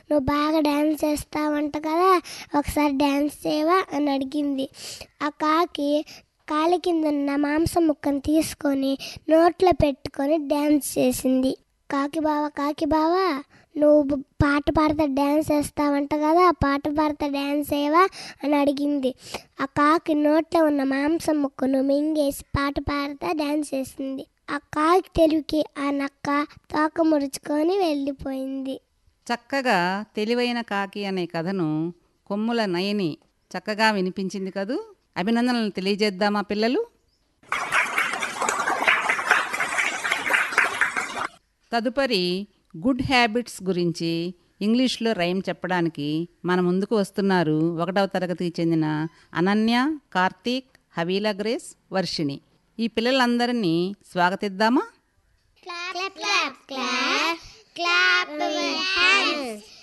నువ్వు బాగా డ్యాన్స్ చేస్తావంట కదా ఒకసారి డ్యాన్స్ చేయవా అని అడిగింది ఆ కాకి కాలి కింద ఉన్న మాంసం ముక్కను తీసుకొని నోట్లో పెట్టుకొని డ్యాన్స్ చేసింది కాకి బావ కాకి బావా నువ్వు బ- పాట పాడతా డ్యాన్స్ వేస్తావంట కదా ఆ పాట పాడతా డ్యాన్స్ చేయవా అని అడిగింది ఆ కాకి నోట్లో ఉన్న మాంసం ముక్కను మింగేసి పాట పాడతా డ్యాన్స్ చేసింది ఆ కాకి తెలివికి ఆ నక్క తోక ముడుచుకొని వెళ్ళిపోయింది చక్కగా తెలివైన కాకి అనే కథను కొమ్ముల నయని చక్కగా వినిపించింది కదూ అభినందనలు తెలియజేద్దామా పిల్లలు తదుపరి గుడ్ హ్యాబిట్స్ గురించి ఇంగ్లీష్లో రైమ్ చెప్పడానికి మన ముందుకు వస్తున్నారు ఒకటవ తరగతికి చెందిన అనన్య కార్తీక్ హవీలా గ్రేస్ వర్షిణి ఈ పిల్లలందరినీ స్వాగతిద్దామా clap, clap, clap, clap your hands.